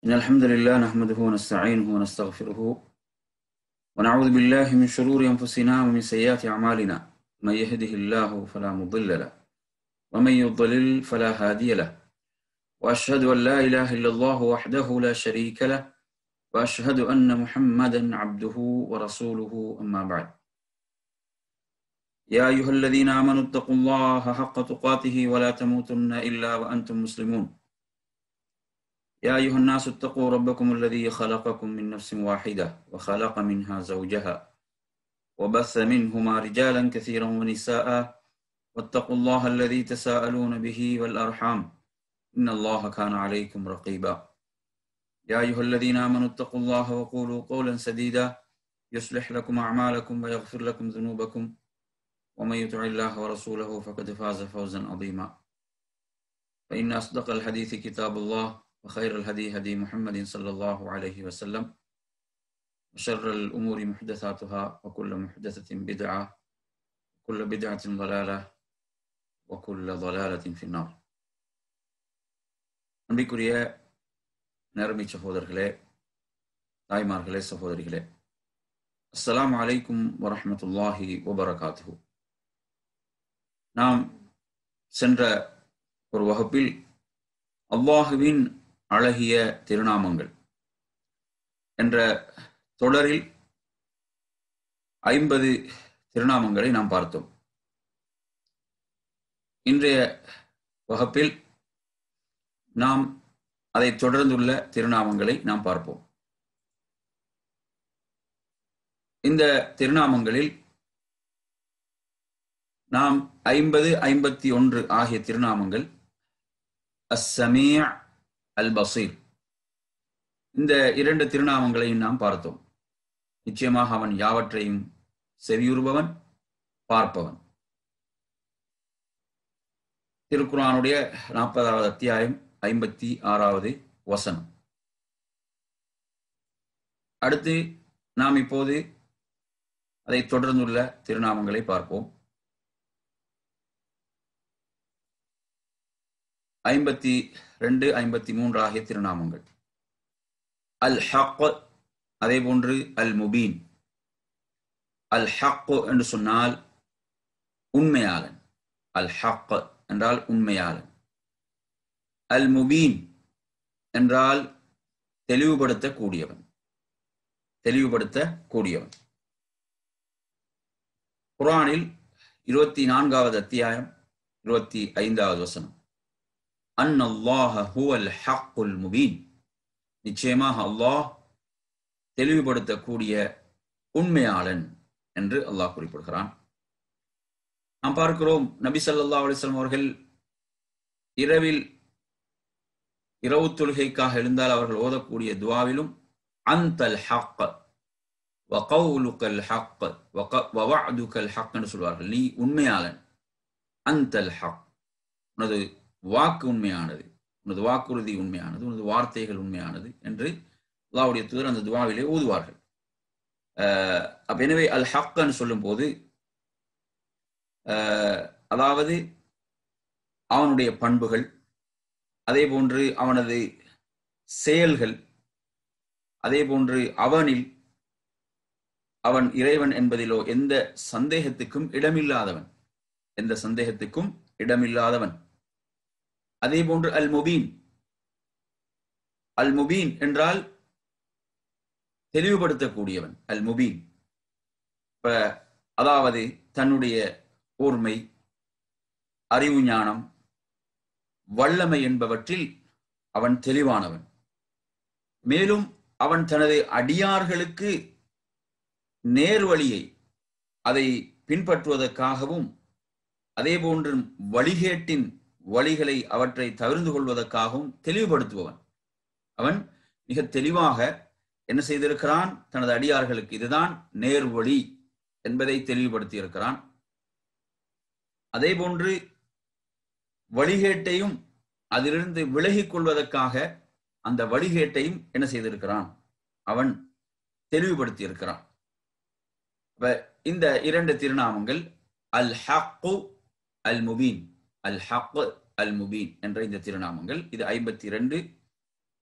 إن الحمد لله نحمده ونستعينه ونستغفره ونعوذ بالله من شرور أنفسنا ومن سيئات أعمالنا من يهده الله فلا مضل له ومن يضلل فلا هادي له وأشهد أن لا إله إلا الله وحده لا شريك له وأشهد أن محمدا عبده ورسوله أما بعد يا أيها الذين آمنوا اتقوا الله حق تقاته ولا تموتن إلا وأنتم مسلمون يا أيها الناس اتقوا ربكم الذي خلقكم من نفس واحدة وخلق منها زوجها وبث منهما رجالا كثيرا ونساء واتقوا الله الذي تساءلون به والأرحام إن الله كان عليكم رقيبا يا أيها الذين آمنوا اتقوا الله وقولوا قولا سديدا يصلح لكم أعمالكم ويغفر لكم ذنوبكم ومن يطع الله ورسوله فقد فاز فوزا عظيما فإن أصدق الحديث كتاب الله وخير الهدي هدي محمد صلى الله عليه وسلم وشر الأمور محدثاتها وكل محدثة بدعة وكل بدعة ضلالة وكل ضلالة في النار அன்பிற்குரிய நேர்மை சகோதரர்களே தாய்மார்களே சகோதரிகளே அஸ்ஸலாமு அலைக்கும் வரஹமத்துல்லாஹி வபரகாத்துஹு நாம் சென்ற ஒரு வகுப்பில் அல்லாஹுவின் அழகிய திருநாமங்கள் என்ற தொடரில் ஐம்பது திருநாமங்களை நாம் பார்த்தோம் இன்றைய வகுப்பில் நாம் அதை தொடர்ந்துள்ள திருநாமங்களை நாம் பார்ப்போம் இந்த திருநாமங்களில் நாம் ஐம்பது ஐம்பத்தி ஒன்று ஆகிய திருநாமங்கள் அஸ்ஸமீ அல் பசீர் இந்த இரண்டு திருநாமங்களையும் நாம் பார்த்தோம் நிச்சயமாக அவன் யாவற்றையும் செவியுறுபவன் பார்ப்பவன் திருக்குறானுடைய நாற்பதாவது அத்தியாயம் ஐம்பத்தி ஆறாவது வசனம் அடுத்து நாம் இப்போது அதை தொடர்ந்துள்ள திருநாமங்களை பார்ப்போம் ஐம்பத்தி ரெண்டு ஐம்பத்தி மூன்று ஆகிய திருநாமங்கள் அல் ஹக் அதே போன்று அல் முபீன் அல் ஹக் என்று சொன்னால் உண்மையாளன் அல் ஹக் என்றால் உண்மையாளன் அல் முபீன் என்றால் தெளிவுபடுத்த கூடியவன் தெளிவுபடுத்த கூடியவன் குரானில் இருபத்தி நான்காவது அத்தியாயம் இருபத்தி ஐந்தாவது வசனம் அன் அல்லாஹ ஹுவல் ஹக்குல் முபீன் நிச்சயமாக அல்லாஹ் தெளிவுபடுத்தக்கூடிய உண்மையாளன் என்று அல்லாஹ் குறிப்பிடுகிறான் நாம் பார்க்கிறோம் நபி சல்லா அலிஸ்லாம் அவர்கள் இரவில் இரவு தொழுகைக்காக எழுந்தால் அவர்கள் ஓதக்கூடிய துவாவிலும் அந்தல் ஹக் வகவுலுக்கல் ஹக் வவஅதுக்கல் ஹக் என்று சொல்வார்கள் நீ உண்மையாளன் அந்தல் ஹக் உனது வாக்கு உண்மையானது உனது வாக்குறுதி உண்மையானது உனது வார்த்தைகள் உண்மையானது என்று அல்லாவுடைய தூதர் அந்த துவாவிலே ஊதுவார்கள் அப்ப எனவே அல் ஹக்கன்னு சொல்லும் போது அதாவது அவனுடைய பண்புகள் அதே போன்று அவனது செயல்கள் அதே போன்று அவனில் அவன் இறைவன் என்பதிலோ எந்த சந்தேகத்துக்கும் இடமில்லாதவன் எந்த சந்தேகத்துக்கும் இடமில்லாதவன் அதே போன்று அல் முபீன் அல் முபீன் என்றால் தெளிவுபடுத்தக்கூடியவன் அல் முபீன் இப்ப அதாவது தன்னுடைய ஓர்மை அறிவு ஞானம் வல்லமை என்பவற்றில் அவன் தெளிவானவன் மேலும் அவன் தனது அடியார்களுக்கு நேர்வழியை அதை பின்பற்றுவதற்காகவும் அதே போன்று வழிகேட்டின் வழிகளை அவற்றை தவிர்ந்து கொள்வதற்காகவும் தெளிவுபடுத்துபவன் அவன் மிக தெளிவாக என்ன செய்திருக்கிறான் தனது அடியார்களுக்கு இதுதான் நேர்வழி என்பதை தெளிவுபடுத்தி இருக்கிறான் அதே போன்று வழிகேட்டையும் அதிலிருந்து விலகிக் கொள்வதற்காக அந்த வழிகேட்டையும் என்ன செய்திருக்கிறான் அவன் தெளிவுபடுத்தி இருக்கிறான் இந்த இரண்டு திருநாமங்கள் அல் ஹக்கு அல் முபீன் அல் ஹக் அல் முபீன் என்ற இந்த திருநாமங்கள் இது ஐம்பத்தி ரெண்டு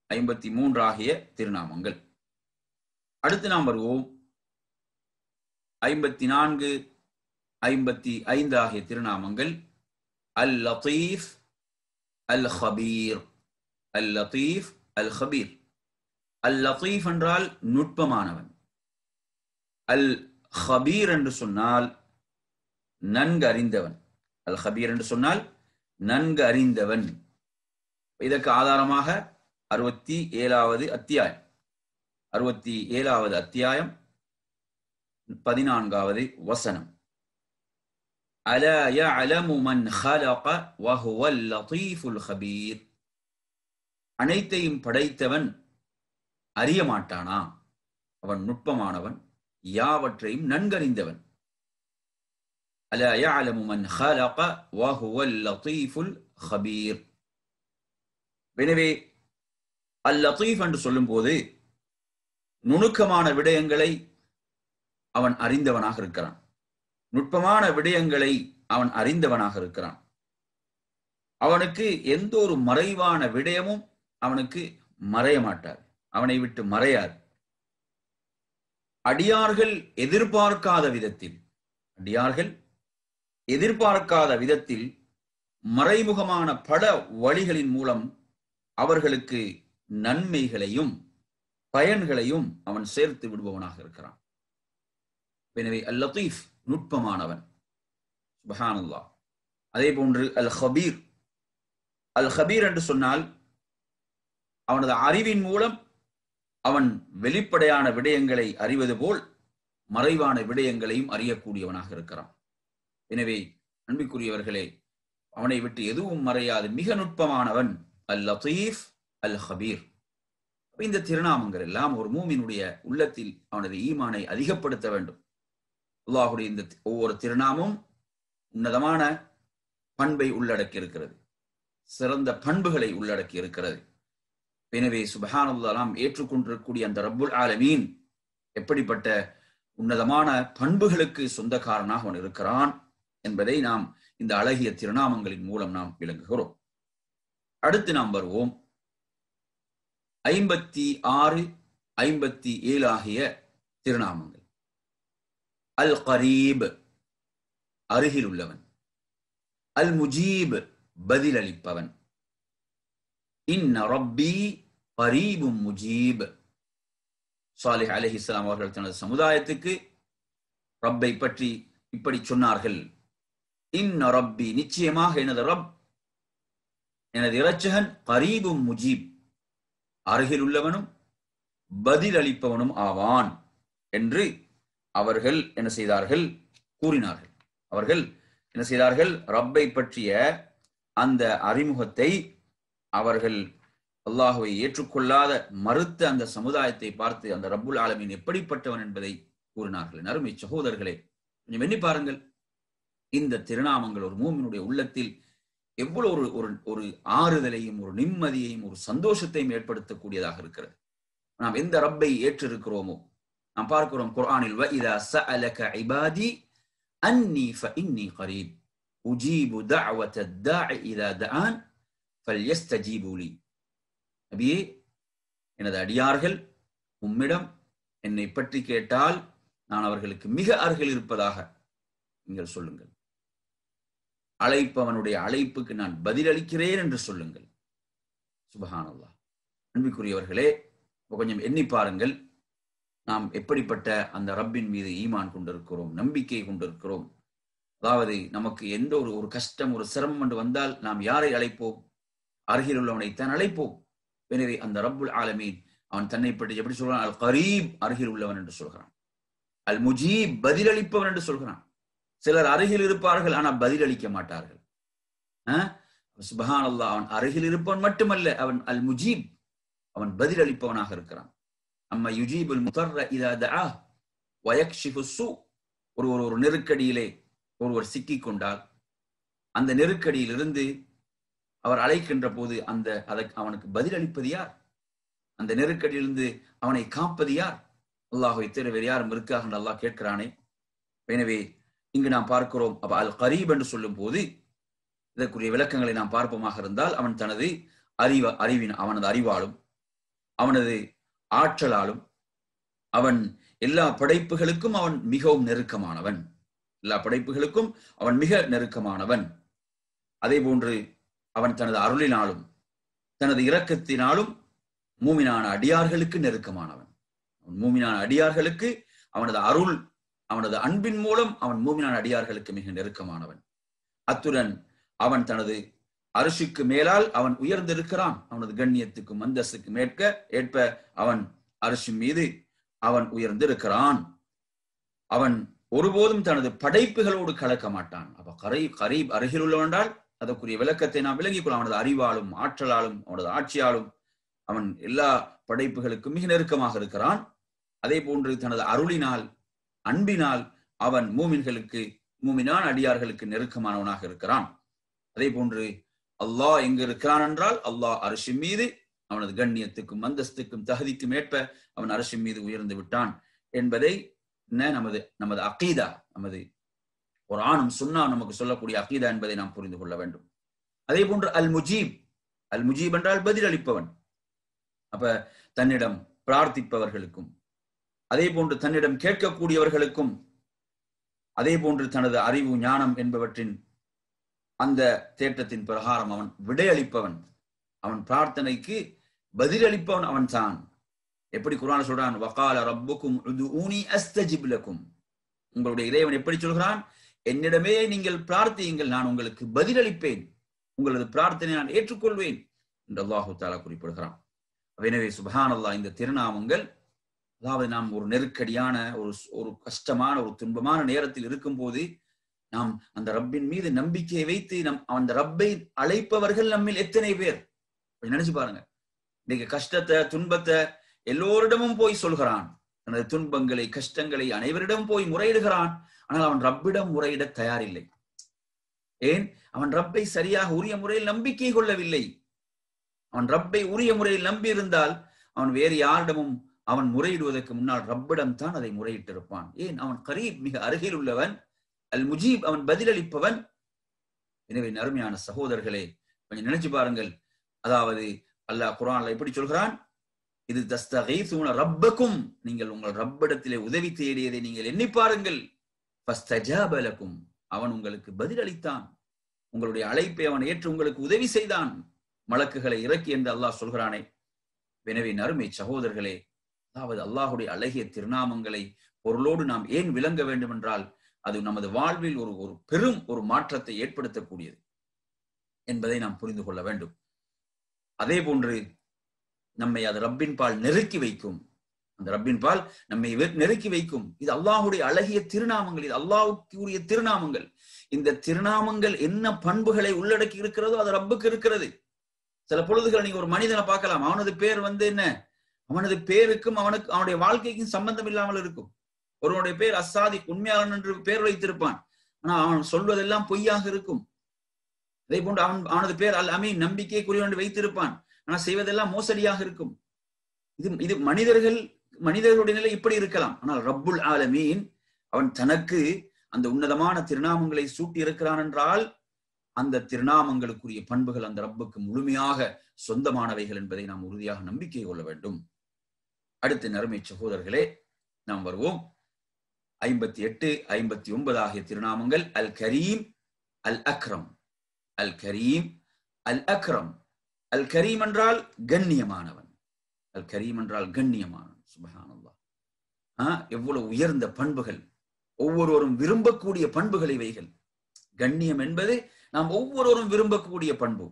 ஐம்பத்தி மூன்று ஆகிய திருநாமங்கள் அடுத்து நாம் வருவோம் ஐம்பத்தி நான்கு ஐம்பத்தி ஐந்து ஆகிய திருநாமங்கள் அல் லத்தீஃப் அல் ஹபீர் அல் லத்தீஃப் அல் ஹபீர் அல் லத்தீஃப் என்றால் நுட்பமானவன் அல் ஹபீர் என்று சொன்னால் நன்கு அறிந்தவன் அல் ஹபீர் என்று சொன்னால் நன்கு அறிந்தவன் இதற்கு ஆதாரமாக அறுபத்தி ஏழாவது அத்தியாயம் அறுபத்தி ஏழாவது அத்தியாயம் பதினான்காவது வசனம் ألا يعلم من خلق وهو اللطيف الخبير அனைத்தையும் படைத்தவன் அறிய மாட்டானா அவன் நுட்பமானவன் யாவற்றையும் நன்கறிந்தவன் ألا يعلم من خلق وهو اللطيف الخبير எனவே அல் லத்தீஃப் என்று சொல்லும் போது நுணுக்கமான விடயங்களை அவன் அறிந்தவனாக இருக்கிறான் நுட்பமான விடயங்களை அவன் அறிந்தவனாக இருக்கிறான் அவனுக்கு எந்த ஒரு மறைவான விடயமும் அவனுக்கு மறைய மாட்டார் அவனை விட்டு மறையாது அடியார்கள் எதிர்பார்க்காத விதத்தில் அடியார்கள் எதிர்பார்க்காத விதத்தில் மறைமுகமான பல வழிகளின் மூலம் அவர்களுக்கு நன்மைகளையும் பயன்களையும் அவன் சேர்த்து விடுபவனாக இருக்கிறான் எனவே அல் லத்தீஃப் நுட்பமானவன் சுபஹானுல்லா அதே போன்று அல் ஹபீர் அல் ஹபீர் என்று சொன்னால் அவனது அறிவின் மூலம் அவன் வெளிப்படையான விடயங்களை அறிவது போல் மறைவான விடயங்களையும் அறியக்கூடியவனாக இருக்கிறான் எனவே அன்பிற்குரியவர்களே அவனை விட்டு எதுவும் மறையாது மிக நுட்பமானவன் அல் லத்தீஃப் அல் ஹபீர் இந்த திருநாமங்கள் எல்லாம் ஒரு மூமினுடைய உள்ளத்தில் அவனது ஈமானை அதிகப்படுத்த வேண்டும் அல்லாஹுடைய இந்த ஒவ்வொரு திருநாமும் உன்னதமான பண்பை உள்ளடக்கி இருக்கிறது சிறந்த பண்புகளை உள்ளடக்கி இருக்கிறது எனவே சுபஹானுல்லா நாம் ஏற்றுக்கொண்டிருக்கக்கூடிய அந்த ரப்புல் ஆலமீன் எப்படிப்பட்ட உன்னதமான பண்புகளுக்கு சொந்தக்காரனாக அவன் இருக்கிறான் என்பதை நாம் இந்த அழகிய திருநாமங்களின் மூலம் நாம் விளங்குகிறோம் அடுத்து நாம் வருவோம் ஐம்பத்தி ஆறு ஐம்பத்தி ஏழு ஆகிய திருநாமங்கள் அல் கரீப் அருகில் உள்ளவன் அல் முஜீப் பதிலளிப்பவன் இன்ன ரப்பி கரீபும் முஜீப் சாலிஹ் அலஹி இஸ்லாம் அவர்கள் தனது சமுதாயத்துக்கு ரப்பை பற்றி இப்படி சொன்னார்கள் இன்ன ரப்பி நிச்சயமாக எனது ரப் எனது இரட்சகன் கரீபும் முஜீப் அருகில் உள்ளவனும் பதில் அளிப்பவனும் ஆவான் என்று அவர்கள் என்ன செய்தார்கள் கூறினார்கள் அவர்கள் என்ன செய்தார்கள் ரப்பை பற்றிய அந்த அறிமுகத்தை அவர்கள் அல்லாஹுவை ஏற்றுக்கொள்ளாத மறுத்த அந்த சமுதாயத்தை பார்த்து அந்த ரப்புல் ஆலமீன் எப்படிப்பட்டவன் என்பதை கூறினார்கள் அருமை சகோதரர்களே கொஞ்சம் எண்ணி பாருங்கள் இந்த திருநாமங்கள் ஒரு மூமினுடைய உள்ளத்தில் எவ்வளவு ஒரு ஒரு ஒரு ஆறுதலையும் ஒரு நிம்மதியையும் ஒரு சந்தோஷத்தையும் ஏற்படுத்தக்கூடியதாக இருக்கிறது நாம் எந்த ரப்பை ஏற்றிருக்கிறோமோ நாம் பார்க்கிறோம் குர்ஆனில் وَإِذَا سَأَلَكَ عِبَادِي أَنِّي فَإِنِّي قَرِيبٌ أُجِيبُ دَعْوَةَ الدَّاعِ إِذَا دَعَانِ فَلْيَسْتَجِيبُوا لِي நபியே எனது அடியார்கள் உம்மிடம் என்னை பற்றி கேட்டால் நான் அவர்களுக்கு மிக அருகில் இருப்பதாக நீங்கள் சொல்லுங்கள் அழைப்பவனுடைய அழைப்புக்கு நான் பதிலளிக்கிறேன் என்று சொல்லுங்கள் சுபஹானல்லா அன்பிற்குரியவர்களே கொஞ்சம் எண்ணி பாருங்கள் நாம் எப்படிப்பட்ட அந்த ரப்பின் மீது ஈமான் கொண்டிருக்கிறோம் நம்பிக்கை கொண்டிருக்கிறோம் அதாவது நமக்கு எந்த ஒரு ஒரு கஷ்டம் ஒரு சிரமம் என்று வந்தால் நாம் யாரை அழைப்போம் அருகில் உள்ளவனைத்தான் அழைப்போம் எனவே அந்த ரப்புல் ஆலமீன் அவன் தன்னை பற்றி எப்படி சொல்கிறான் அல் கரீப் அருகில் உள்ளவன் என்று சொல்கிறான் அல் முஜீப் பதிலளிப்பவன் என்று சொல்கிறான் சிலர் அருகில் இருப்பார்கள் ஆனால் பதிலளிக்க மாட்டார்கள் சுபஹான் அல்லா அவன் அருகில் இருப்பவன் மட்டுமல்ல அவன் அல் முஜீப் அவன் பதிலளிப்பவனாக இருக்கிறான் அம்ம யுஜீபுல் முதர்ர இதா தஆ வயக்ஷிஃபு சு ஒரு ஒரு ஒரு நெருக்கடியிலே ஒருவர் சிக்கிக் கொண்டால் அந்த நெருக்கடியிலிருந்து அவர் அழைக்கின்ற போது அந்த அதற்கு அவனுக்கு பதிலளிப்பது யார் அந்த நெருக்கடியிலிருந்து அவனை காப்பது யார் அல்லாஹுவை தவிர வேறு யாரும் இருக்காக என்று அல்லாஹ் கேட்கிறானே எனவே இங்கு நாம் பார்க்கிறோம் அப்ப அல் கரீப் என்று சொல்லும் போது இதற்குரிய விளக்கங்களை நாம் பார்ப்போமாக இருந்தால் அவன் தனது அறிவ அறிவின் அவனது அறிவாலும் அவனது ஆற்றலாலும் அவன் எல்லா படைப்புகளுக்கும் அவன் மிகவும் நெருக்கமானவன் எல்லா படைப்புகளுக்கும் அவன் மிக நெருக்கமானவன் அதே போன்று அவன் தனது அருளினாலும் தனது இரக்கத்தினாலும் மூமினான அடியார்களுக்கு நெருக்கமானவன் அவன் மூமினான அடியார்களுக்கு அவனது அருள் அவனது அன்பின் மூலம் அவன் மூமினான அடியார்களுக்கு மிக நெருக்கமானவன் அத்துடன் அவன் தனது அரிசிக்கு மேலால் அவன் உயர்ந்திருக்கிறான் அவனது கண்ணியத்துக்கும் அந்தஸ்துக்கு மேற்க ஏற்ப அவன் அரிசி மீது அவன் உயர்ந்திருக்கிறான் அவன் ஒருபோதும் தனது படைப்புகளோடு கலக்க மாட்டான் அப்ப கரை கரீப் அருகில் உள்ளவென்றால் அதற்குரிய விளக்கத்தை நாம் விளங்கிக் கொள்ள அவனது அறிவாலும் ஆற்றலாலும் அவனது ஆட்சியாலும் அவன் எல்லா படைப்புகளுக்கும் மிக நெருக்கமாக இருக்கிறான் அதே போன்று தனது அருளினால் அன்பினால் அவன் மூமின்களுக்கு மூமினான் அடியார்களுக்கு நெருக்கமானவனாக இருக்கிறான் அதே போன்று அல்லாஹ் எங்கு இருக்கிறான் என்றால் அல்லாஹ் அரிசி மீது அவனது கண்ணியத்துக்கும் அந்தஸ்துக்கும் தகுதிக்கும் ஏற்ப அவன் அரசின் மீது உயர்ந்து விட்டான் என்பதை என்ன நமது நமது அகீதா நமது ஒரு ஆணும் சுன்னா நமக்கு சொல்லக்கூடிய அகீதா என்பதை நாம் புரிந்து கொள்ள வேண்டும் அதே போன்று அல் முஜீப் அல் முஜீப் என்றால் பதிலளிப்பவன் அப்ப தன்னிடம் பிரார்த்திப்பவர்களுக்கும் அதே போன்று தன்னிடம் கேட்கக்கூடியவர்களுக்கும் அதே போன்று தனது அறிவு ஞானம் என்பவற்றின் அந்த தேட்டத்தின் பிரகாரம் அவன் விடையளிப்பவன் அவன் பிரார்த்தனைக்கு பதிலளிப்பவன் அவன் தான் எப்படி குரான் சொல்றான் வகால ரப்புக்கும் ஊனி அஸ்தஜிப் லக்கும் உங்களுடைய இறைவன் எப்படி சொல்கிறான் என்னிடமே நீங்கள் பிரார்த்தியுங்கள் நான் உங்களுக்கு பதிலளிப்பேன் உங்களது பிரார்த்தனை நான் ஏற்றுக்கொள்வேன் என்று அல்லாஹு தாலா குறிப்பிடுகிறான் எனவே சுபஹான் அல்லா இந்த திருநாமங்கள் அதாவது நாம் ஒரு நெருக்கடியான ஒரு ஒரு கஷ்டமான ஒரு துன்பமான நேரத்தில் இருக்கும் போது நாம் அந்த ரப்பின் மீது நம்பிக்கையை வைத்து நம் அந்த ரப்பை அழைப்பவர்கள் நம்மில் எத்தனை பேர் நினைச்சு பாருங்க இன்னைக்கு கஷ்டத்தை துன்பத்தை எல்லோரிடமும் போய் சொல்கிறான் தனது துன்பங்களை கஷ்டங்களை அனைவரிடம் போய் முறையிடுகிறான் ஆனால் அவன் ரப்பிடம் முறையிட தயாரில்லை ஏன் அவன் ரப்பை சரியாக உரிய முறையில் நம்பிக்கை கொள்ளவில்லை அவன் ரப்பை உரிய முறையில் நம்பி இருந்தால் அவன் வேறு யாரிடமும் அவன் முறையிடுவதற்கு முன்னால் ரப்பிடம் தான் அதை முறையிட்டிருப்பான் ஏன் அவன் கரீப் மிக அருகில் உள்ளவன் அல் முஜீப் அவன் பதிலளிப்பவன் எனவே அருமையான சகோதரர்களே கொஞ்சம் நினைச்சு பாருங்கள் அதாவது அல்லாஹ் குரான்ல எப்படி சொல்கிறான் இது தஸ்தகைசூன ரப்பக்கும் நீங்கள் உங்கள் ரப்பிடத்திலே உதவி தேடியதை நீங்கள் எண்ணி பாருங்கள் ஃபஸ்தஜாபலக்கும் அவன் உங்களுக்கு பதிலளித்தான் உங்களுடைய அழைப்பை அவன் ஏற்று உங்களுக்கு உதவி செய்தான் மலக்குகளை இறக்கி என்று அல்லாஹ் சொல்கிறானே எனவே நறுமை சகோதரர்களே அதாவது அல்லாஹுடைய அழகிய திருநாமங்களை பொருளோடு நாம் ஏன் விளங்க வேண்டும் என்றால் அது நமது வாழ்வில் ஒரு ஒரு பெரும் ஒரு மாற்றத்தை ஏற்படுத்தக்கூடியது என்பதை நாம் புரிந்து கொள்ள வேண்டும் அதே போன்று நம்மை அது ரப்பின் பால் நெருக்கி வைக்கும் அந்த ரப்பின் பால் நம்மை நெருக்கி வைக்கும் இது அல்லாஹுடைய அழகிய திருநாமங்கள் இது அல்லாஹுக்கு உரிய திருநாமங்கள் இந்த திருநாமங்கள் என்ன பண்புகளை உள்ளடக்கி இருக்கிறதோ அது ரப்புக்கு இருக்கிறது சில பொழுதுகள் நீங்க ஒரு மனிதனை பார்க்கலாம் அவனது பேர் வந்து என்ன அவனது பேருக்கும் அவனுக்கு அவனுடைய வாழ்க்கைக்கும் சம்பந்தம் இல்லாமல் இருக்கும் ஒருவனுடைய பேர் அசாதி உண்மையாளன் என்று பேர் வைத்திருப்பான் ஆனா அவன் சொல்வதெல்லாம் பொய்யாக இருக்கும் அதே போன்று அவன் அவனது பேர் அல் அமீன் நம்பிக்கைக்குரியவன் என்று வைத்திருப்பான் ஆனா செய்வதெல்லாம் மோசடியாக இருக்கும் இது இது மனிதர்கள் மனிதர்களுடைய நிலை இப்படி இருக்கலாம் ஆனால் ரப்புல் ஆலமீன் அவன் தனக்கு அந்த உன்னதமான திருநாமங்களை சூட்டி இருக்கிறான் என்றால் அந்த திருநாமங்களுக்குரிய பண்புகள் அந்த ரப்புக்கு முழுமையாக சொந்தமானவைகள் என்பதை நாம் உறுதியாக நம்பிக்கை கொள்ள வேண்டும் அடுத்த நறுமை சகோதரர்களே நாம் வருவோம் ஐம்பத்தி எட்டு ஐம்பத்தி ஒன்பது ஆகிய திருநாமங்கள் அல் கரீம் அல் அக்ரம் அல் கரீம் அல் அக்ரம் அல் கரீம் என்றால் கண்ணியமானவன் அல் கரீம் என்றால் கண்ணியமானவன் சுபஹானல்லா ஆஹ் எவ்வளவு உயர்ந்த பண்புகள் ஒவ்வொருவரும் விரும்பக்கூடிய பண்புகள் இவைகள் கண்ணியம் என்பது நாம் ஒவ்வொருவரும் விரும்பக்கூடிய பண்பு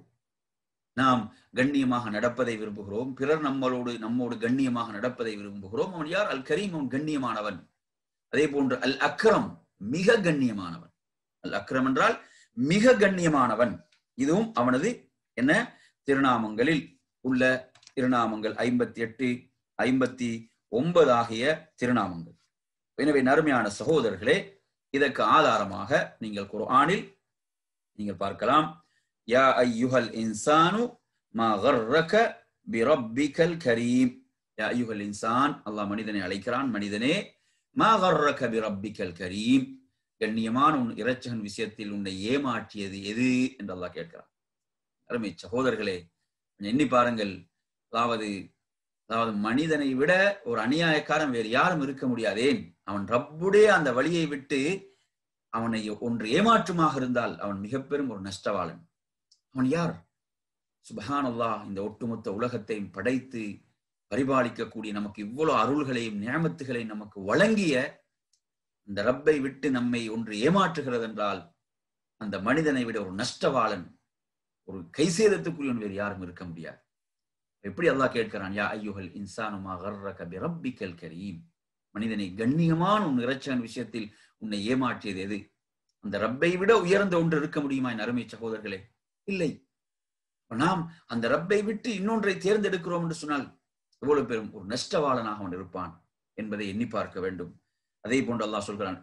நாம் கண்ணியமாக நடப்பதை விரும்புகிறோம் பிறர் நம்மளோடு நம்மோடு கண்ணியமாக நடப்பதை விரும்புகிறோம் அவன் யார் அல் கரீம் அவன் கண்ணியமானவன் அதே போன்று அல் அக்ரம் மிக கண்ணியமானவன் அல் அக்ரம் என்றால் மிக கண்ணியமானவன் இதுவும் அவனது என்ன திருநாமங்களில் உள்ள திருநாமங்கள் ஐம்பத்தி எட்டு ஐம்பத்தி ஒன்பது ஆகிய திருநாமங்கள் எனவே நறுமையான சகோதரர்களே இதற்கு ஆதாரமாக நீங்கள் குர்ஆனில் நீங்கள் பார்க்கலாம் யா ஐயுஹல் இன்சானு மா கர்ரக பிரப்பிக்கல் கரீம் யா ஐயுஹல் இன்சான் அல்லாஹ் மனிதனை அழைக்கிறான் மனிதனே மா கர்ரக பிரப்பிக்கல் கரீம் கண்ணியமான உன் இறைச்சகன் விஷயத்தில் உன்னை ஏமாற்றியது எது என்று அல்லாஹ் கேட்கிறான் அருமை சகோதரர்களே எண்ணி பாருங்கள் அதாவது அதாவது மனிதனை விட ஒரு அநியாயக்காரன் வேறு யாரும் இருக்க முடியாதேன் அவன் ரப்புடைய அந்த வழியை விட்டு அவனை ஒன்று ஏமாற்றுமாக இருந்தால் அவன் மிக பெரும் ஒரு நஷ்டவாளன் அவன் யார் சுபஹான் அல்லாஹ் இந்த ஒட்டுமொத்த உலகத்தையும் படைத்து பரிபாலிக்கக்கூடிய நமக்கு இவ்வளவு அருள்களையும் நியமத்துகளையும் நமக்கு வழங்கிய இந்த ரப்பை விட்டு நம்மை ஒன்று ஏமாற்றுகிறது என்றால் அந்த மனிதனை விட ஒரு நஷ்டவாளன் ஒரு கைசேதத்துக்குரியவன் வேறு யாரும் இருக்க முடியாது எப்படி அல்லாஹ் கேட்கிறான் யா ஐயுகல் இன்சானுமா கர்ரக பிரப்பிக்கல் கரீம் மனிதனை கண்ணியமான உன் இறைச்சன் விஷயத்தில் உன்னை ஏமாற்றியது எது அந்த ரப்பை விட உயர்ந்த ஒன்று இருக்க முடியுமா என் அருமை சகோதரர்களே இல்லை நாம் அந்த ரப்பை விட்டு இன்னொன்றை தேர்ந்தெடுக்கிறோம் என்று சொன்னால் எவ்வளவு பெரும் ஒரு நஷ்டவாளனாக அவன் இருப்பான் என்பதை எண்ணி பார்க்க வேண்டும் அதே போன்று அல்லாஹ் சொல்கிறான்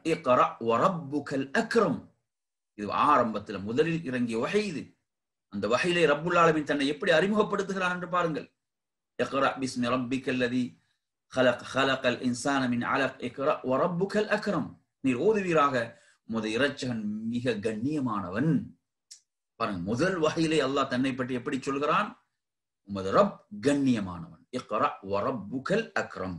அக்ரம் இது ஆரம்பத்துல முதலில் இறங்கிய வகை இது அந்த வகையிலே ரப்புல் ஆலமின் தன்னை எப்படி அறிமுகப்படுத்துகிறான் என்று பாருங்கள் اقرأ باسم ربك الذي خلق خلق الإنسان من علق اقرأ وربك الأكرم நீர் ஓதுவீராக முத இறைச்சகன் மிக கண்ணியமானவன் பாருங்க முதல் வகையிலே அல்லாஹ் தன்னை பற்றி எப்படி சொல்கிறான் உமது ரப் கண்ணியமானவன் இக்ரா வரப்புகல் அக்ரம்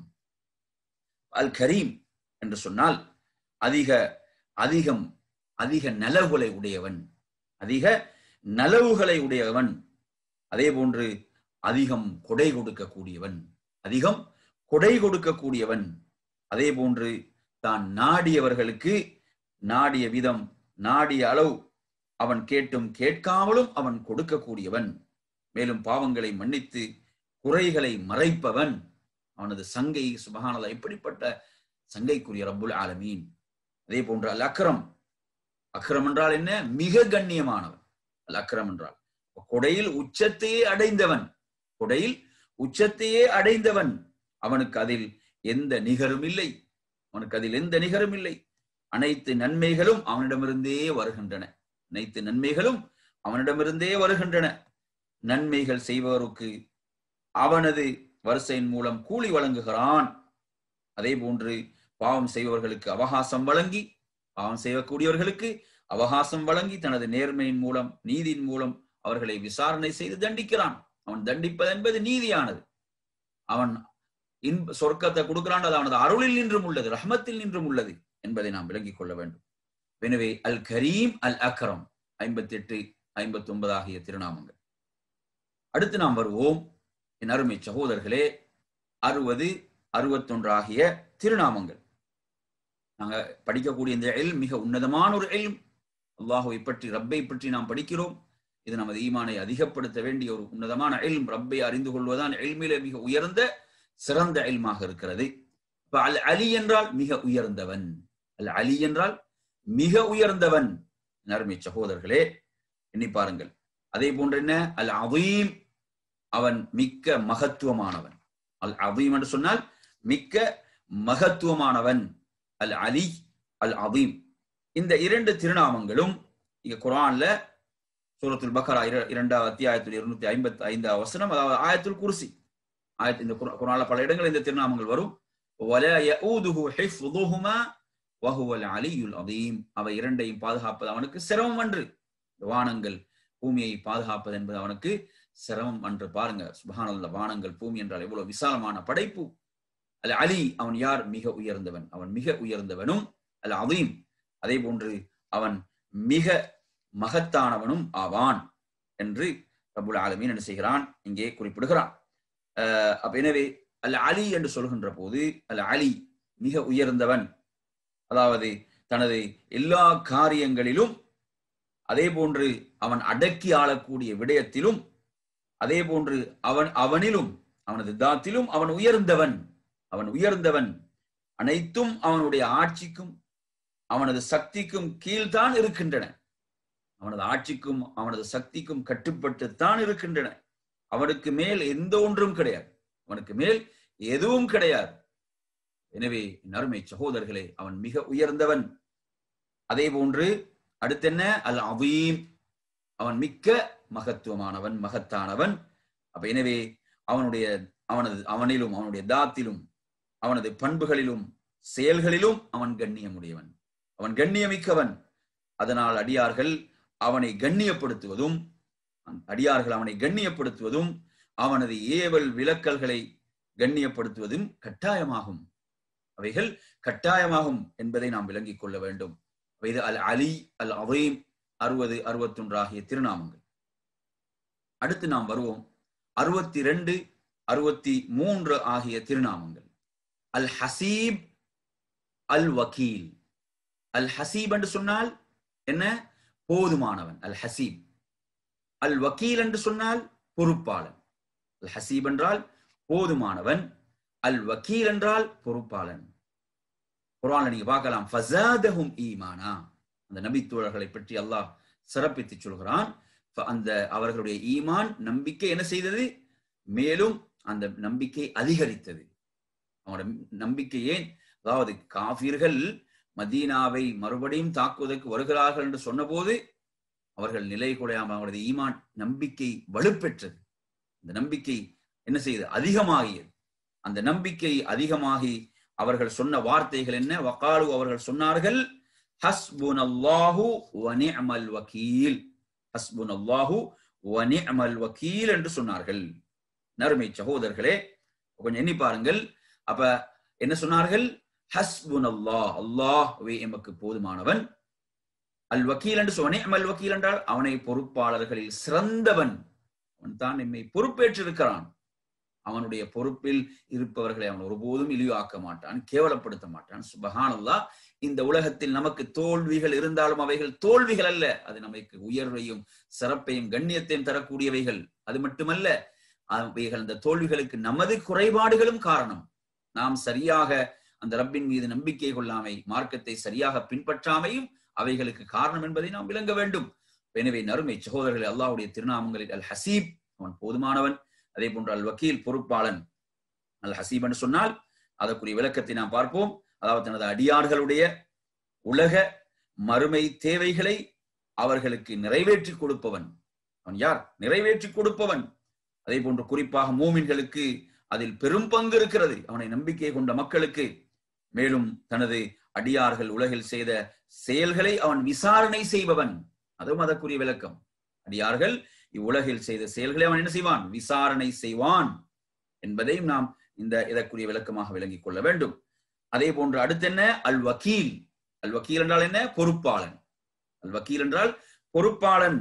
அல் கரீம் என்று சொன்னால் அதிக அதிகம் அதிக நலவுகளை உடையவன் அதிக நலவுகளை உடையவன் அதே போன்று அதிகம் கொடை கொடுக்கக்கூடியவன் அதிகம் கொடை கொடுக்கக்கூடியவன் அதே போன்று தான் நாடியவர்களுக்கு நாடிய விதம் நாடிய அளவு அவன் கேட்டும் கேட்காமலும் அவன் கொடுக்கக்கூடியவன் மேலும் பாவங்களை மன்னித்து குறைகளை மறைப்பவன் அவனது சங்கை சுபகானதா எப்படிப்பட்ட சங்கைக்குரிய ரப்புல் ஆலமீன் அதே போன்று அல் அக்ரம் அக்ரம் என்றால் என்ன மிக கண்ணியமானவன் அல் அக்ரம் என்றால் கொடையில் உச்சத்தையே அடைந்தவன் கொடையில் உச்சத்தையே அடைந்தவன் அவனுக்கு அதில் எந்த நிகரும் இல்லை அவனுக்கு அதில் எந்த நிகரும் இல்லை அனைத்து நன்மைகளும் அவனிடமிருந்தே வருகின்றன அனைத்து நன்மைகளும் அவனிடமிருந்தே வருகின்றன நன்மைகள் செய்பவருக்கு அவனது வரிசையின் மூலம் கூலி வழங்குகிறான் அதே போன்று பாவம் செய்பவர்களுக்கு அவகாசம் வழங்கி பாவம் செய்யக்கூடியவர்களுக்கு அவகாசம் வழங்கி தனது நேர்மையின் மூலம் நீதியின் மூலம் அவர்களை விசாரணை செய்து தண்டிக்கிறான் அவன் தண்டிப்பது என்பது நீதியானது அவன் இன்ப சொர்க்கத்தை கொடுக்கிறான் அது அவனது அருளில் நின்றும் உள்ளது ரஹமத்தில் நின்றும் உள்ளது என்பதை நாம் விளங்கிக் கொள்ள வேண்டும் எனவே அல் கரீம் அல் அக்ரம் ஐம்பத்தி எட்டு ஐம்பத்தி ஒன்பது ஆகிய திருநாமங்கள் அடுத்து நாம் வருவோம் என் அருமை சகோதரர்களே அறுபது அறுபத்தொன்று ஆகிய திருநாமங்கள் நாங்க படிக்கக்கூடிய இந்த எல் மிக உன்னதமான ஒரு எல் அல்லாஹுவை பற்றி ரப்பை பற்றி நாம் படிக்கிறோம் இது நமது ஈமானை அதிகப்படுத்த வேண்டிய ஒரு உன்னதமான எல்ம் ரப்பை அறிந்து கொள்வதுதான் எல்மிலே மிக உயர்ந்த சிறந்த எல்மாக இருக்கிறது இப்ப அல் அலி என்றால் மிக உயர்ந்தவன் அல் அலி என்றால் மிக உயர்ந்தவன் அருமை சகோதரர்களே எண்ணி பாருங்கள் அதே போன்று என்ன அல் அவீம் அவன் மிக்க மகத்துவமானவன் அல் அவீம் என்று சொன்னால் மிக்க மகத்துவமானவன் அல் அலி அல் அவீம் இந்த இரண்டு திருநாமங்களும் இங்க குரான்ல சூரத்துல் பக்கரா இரண்டாவது அத்தியாயத்தில் இருநூத்தி ஐம்பத்தி ஐந்தாவது வசனம் அதாவது ஆயத்துல் குர்சி ஆயத்து இந்த குரான்ல பல இடங்கள் இந்த திருநாமங்கள் வரும் அவை இரண்டையும் பாதுகாப்பது அவனுக்கு சிரமம் அன்று வானங்கள் பூமியை பாதுகாப்பது என்பது அவனுக்கு சிரமம் அன்று பாருங்க சுபஹானல்ல வானங்கள் பூமி என்றால் எவ்வளவு விசாலமான படைப்பு அல்ல அலி அவன் யார் மிக உயர்ந்தவன் அவன் மிக உயர்ந்தவனும் அல்ல அதீம் அதே போன்று அவன் மிக மகத்தானவனும் ஆவான் என்று ரபுல் ஆலமீன் என்ன செய்கிறான் இங்கே குறிப்பிடுகிறான் அப்ப எனவே அல் அலி என்று சொல்கின்ற போது அல் அலி மிக உயர்ந்தவன் அதாவது தனது எல்லா காரியங்களிலும் அதே போன்று அவன் அடக்கி ஆளக்கூடிய விடயத்திலும் அதே போன்று அவன் அவனிலும் அவனது தாத்திலும் அவன் உயர்ந்தவன் அவன் உயர்ந்தவன் அனைத்தும் அவனுடைய ஆட்சிக்கும் அவனது சக்திக்கும் கீழ்தான் இருக்கின்றன அவனது ஆட்சிக்கும் அவனது சக்திக்கும் கட்டுப்பட்டுத்தான் இருக்கின்றன அவனுக்கு மேல் எந்த ஒன்றும் கிடையாது அவனுக்கு மேல் எதுவும் கிடையாது எனவே நறுமை சகோதரர்களே அவன் மிக உயர்ந்தவன் அதே போன்று அடுத்தென்ன அல் அவீம் அவன் மிக்க மகத்துவமானவன் மகத்தானவன் அப்ப எனவே அவனுடைய அவனது அவனிலும் அவனுடைய தாத்திலும் அவனது பண்புகளிலும் செயல்களிலும் அவன் கண்ணியமுடையவன் அவன் கண்ணியமிக்கவன் அதனால் அடியார்கள் அவனை கண்ணியப்படுத்துவதும் அடியார்கள் அவனை கண்ணியப்படுத்துவதும் அவனது ஏவல் விலக்கல்களை கண்ணியப்படுத்துவதும் கட்டாயமாகும் அவைகள் கட்டாயமாகும் என்பதை நாம் விளங்கிக் கொள்ள வேண்டும் இது அல் அலி அல் அவீம் அறுபது அறுபத்தொன்று ஆகிய திருநாமங்கள் அடுத்து நாம் வருவோம் அறுபத்தி ரெண்டு அறுபத்தி மூன்று ஆகிய திருநாமங்கள் அல் ஹசீப் அல் வக்கீல் அல் ஹசீப் என்று சொன்னால் என்ன போதுமானவன் அல் ஹசீப் அல் வக்கீல் என்று சொன்னால் பொறுப்பாளன் அல் ஹசீப் என்றால் போதுமானவன் அல் வக்கீல் என்றால் பொறுப்பாளன் குரான்ல நீங்க பார்க்கலாம் ஃபசாதஹும் ஈமானா அந்த நபித்தோழர்களை பற்றி அல்லாஹ் சிறப்பித்து சொல்கிறான் அந்த அவர்களுடைய ஈமான் நம்பிக்கை என்ன செய்தது மேலும் அந்த நம்பிக்கை அதிகரித்தது அவங்களோட நம்பிக்கை ஏன் அதாவது காஃபிர்கள் மதீனாவை மறுபடியும் தாக்குவதற்கு வருகிறார்கள் என்று சொன்னபோது அவர்கள் நிலை குறையாமல் அவங்களது ஈமான் நம்பிக்கை வலுப்பெற்றது இந்த நம்பிக்கை என்ன செய்தது அதிகமாகியது அந்த நம்பிக்கை அதிகமாகி அவர்கள் சொன்ன வார்த்தைகள் என்ன வகாலு அவர்கள் சொன்னார்கள் ஹஸ்புன் அல்லாஹு வனிஅமல் வக்கீல் ஹஸ்புன் அல்லாஹு வனிஅமல் வக்கீல் என்று சொன்னார்கள் நறுமை சகோதரர்களே கொஞ்சம் எண்ணி பாருங்கள் அப்ப என்ன சொன்னார்கள் ஹஸ்புன் அல்லாஹ் அல்லாஹ்வே எமக்கு போதுமானவன் அல் வக்கீல் என்று சொன்னே அமல் வக்கீல் என்றால் அவனை பொறுப்பாளர்களில் சிறந்தவன் அவன் தான் எம்மை பொறுப்பேற்றிருக்கிறான் அவனுடைய பொறுப்பில் இருப்பவர்களை அவன் ஒருபோதும் இழிவாக்க மாட்டான் கேவலப்படுத்த மாட்டான் சுபஹானல்லா இந்த உலகத்தில் நமக்கு தோல்விகள் இருந்தாலும் அவைகள் தோல்விகள் அல்ல அது நமக்கு உயர்வையும் சிறப்பையும் கண்ணியத்தையும் தரக்கூடியவைகள் அது மட்டுமல்ல அவைகள் அந்த தோல்விகளுக்கு நமது குறைபாடுகளும் காரணம் நாம் சரியாக அந்த ரப்பின் மீது நம்பிக்கை கொள்ளாமை மார்க்கத்தை சரியாக பின்பற்றாமையும் அவைகளுக்கு காரணம் என்பதை நாம் விளங்க வேண்டும் எனவே நறுமை சகோதரர்கள் அல்லாஹுடைய திருநாமங்களில் அல் ஹசீப் அவன் போதுமானவன் அதே போன்று அல் வக்கீல் பொறுப்பாளன் அல் ஹசீப் என்று சொன்னால் அதற்குரிய விளக்கத்தை நாம் பார்ப்போம் அதாவது தனது அடியார்களுடைய உலக மறுமை தேவைகளை அவர்களுக்கு நிறைவேற்றி கொடுப்பவன் அவன் யார் நிறைவேற்றி கொடுப்பவன் அதே போன்று குறிப்பாக மூமின்களுக்கு அதில் பெரும் பங்கு இருக்கிறது அவனை நம்பிக்கை கொண்ட மக்களுக்கு மேலும் தனது அடியார்கள் உலகில் செய்த செயல்களை அவன் விசாரணை செய்பவன் அதுவும் அதற்குரிய விளக்கம் அடியார்கள் இவ்வுலகில் செய்த செயல்களை அவன் என்ன செய்வான் விசாரணை செய்வான் என்பதையும் நாம் இந்த இதற்குரிய விளக்கமாக விளங்கிக் கொள்ள வேண்டும் அதே போன்று அடுத்து என்ன அல் வக்கீல் அல் வக்கீல் என்றால் என்ன பொறுப்பாளன் அல் வக்கீல் என்றால் பொறுப்பாளன்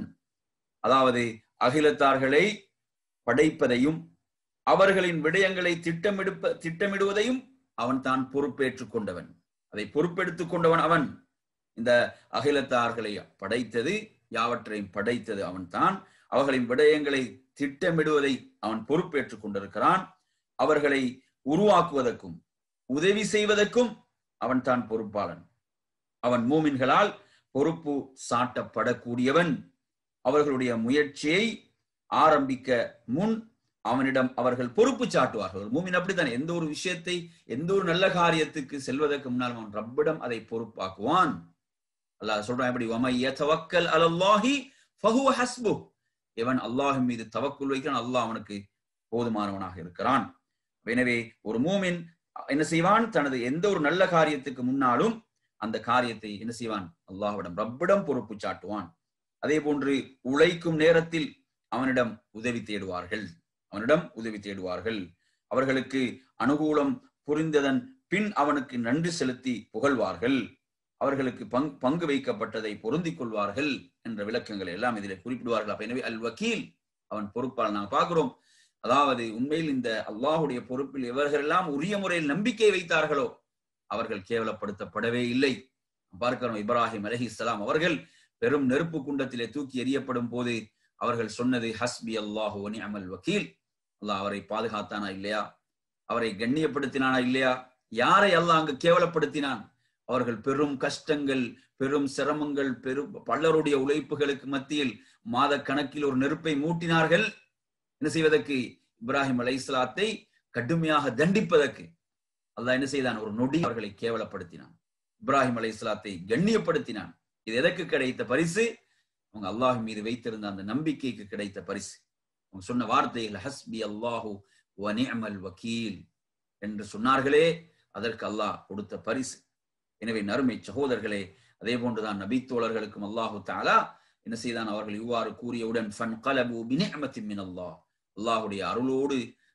அதாவது அகிலத்தார்களை படைப்பதையும் அவர்களின் விடயங்களை திட்டமிடுப்ப திட்டமிடுவதையும் அவன் தான் பொறுப்பேற்றுக் கொண்டவன் அதை பொறுப்பெடுத்துக் கொண்டவன் அவன் இந்த அகிலத்தார்களை படைத்தது யாவற்றையும் படைத்தது அவன் தான் அவர்களின் விடயங்களை திட்டமிடுவதை அவன் பொறுப்பேற்றுக் கொண்டிருக்கிறான் அவர்களை உருவாக்குவதற்கும் உதவி செய்வதற்கும் அவன் தான் பொறுப்பாளன் அவன் மூமின்களால் பொறுப்பு சாட்டப்படக்கூடியவன் அவர்களுடைய முயற்சியை ஆரம்பிக்க முன் அவனிடம் அவர்கள் பொறுப்பு சாட்டுவார்கள் மூமின் அப்படித்தான் எந்த ஒரு விஷயத்தை எந்த ஒரு நல்ல காரியத்துக்கு செல்வதற்கு முன்னால் அவன் ரப்பிடம் அதை பொறுப்பாக்குவான் அல்லாஹ் சொல்றான் எப்படி வமையவக்கல் அலல்லாஹி ஃபஹுவ ஹஸ்பு இவன் அல்லாஹின் மீது தவக்குள் வைக்கிறான் அல்லாஹ் அவனுக்கு போதுமானவனாக இருக்கிறான் எனவே ஒரு மூமின் என்ன செய்வான் தனது எந்த ஒரு நல்ல காரியத்துக்கு முன்னாலும் அந்த காரியத்தை என்ன செய்வான் அல்லாஹ்விடம் ரப்பிடம் பொறுப்பு சாட்டுவான் அதே போன்று உழைக்கும் நேரத்தில் அவனிடம் உதவி தேடுவார்கள் அவனிடம் உதவி தேடுவார்கள் அவர்களுக்கு அனுகூலம் புரிந்ததன் பின் அவனுக்கு நன்றி செலுத்தி புகழ்வார்கள் அவர்களுக்கு பங் பங்கு வைக்கப்பட்டதை பொருந்திக் கொள்வார்கள் என்ற விளக்கங்களை எல்லாம் இதில் குறிப்பிடுவார்கள் அப்ப எனவே அல் வக்கீல் அவன் பொறுப்பால் நாம் பார்க்கிறோம் அதாவது உண்மையில் இந்த அல்லாஹுடைய பொறுப்பில் எவர்களெல்லாம் உரிய முறையில் நம்பிக்கை வைத்தார்களோ அவர்கள் கேவலப்படுத்தப்படவே இல்லை பார்க்கிறோம் இப்ராஹிம் அலஹி இஸ்லாம் அவர்கள் பெரும் நெருப்பு குண்டத்திலே தூக்கி எறியப்படும் போது அவர்கள் சொன்னது ஹஸ்பி அல்லாஹு அமல் வக்கீல் அல்லாஹ் அவரை பாதுகாத்தானா இல்லையா அவரை கண்ணியப்படுத்தினானா இல்லையா யாரை அல்லாஹ் அங்கு கேவலப்படுத்தினான் அவர்கள் பெரும் கஷ்டங்கள் பெரும் சிரமங்கள் பெரும் பலருடைய உழைப்புகளுக்கு மத்தியில் மாத கணக்கில் ஒரு நெருப்பை மூட்டினார்கள் என்ன செய்வதற்கு இப்ராஹிம் அலை இஸ்லாத்தை கடுமையாக தண்டிப்பதற்கு அல்லாஹ் என்ன செய்தான் ஒரு நொடி அவர்களை கேவலப்படுத்தினான் இப்ராஹிம் அலை இஸ்லாத்தை கண்ணியப்படுத்தினான் இது எதற்கு கிடைத்த பரிசு அவங்க அல்லாஹ் மீது வைத்திருந்த அந்த நம்பிக்கைக்கு கிடைத்த பரிசு அவங்க சொன்ன வார்த்தைகள் ஹஸ்பி அல்லாஹு வனிஅமல் வக்கீல் என்று சொன்னார்களே அதற்கு அல்லாஹ் கொடுத்த பரிசு எனவே நறுமை சகோதரர்களே அதே போன்றுதான் நபி தோழர்களுக்கும் அல்லாஹு தாலா என்ன செய்தான் அவர்கள் இவ்வாறு கூறியவுடன் ஃபன் கலபு பினிஅமத்தின் மின் அல்லாஹ் அல்லாஹுடைய அருளோடு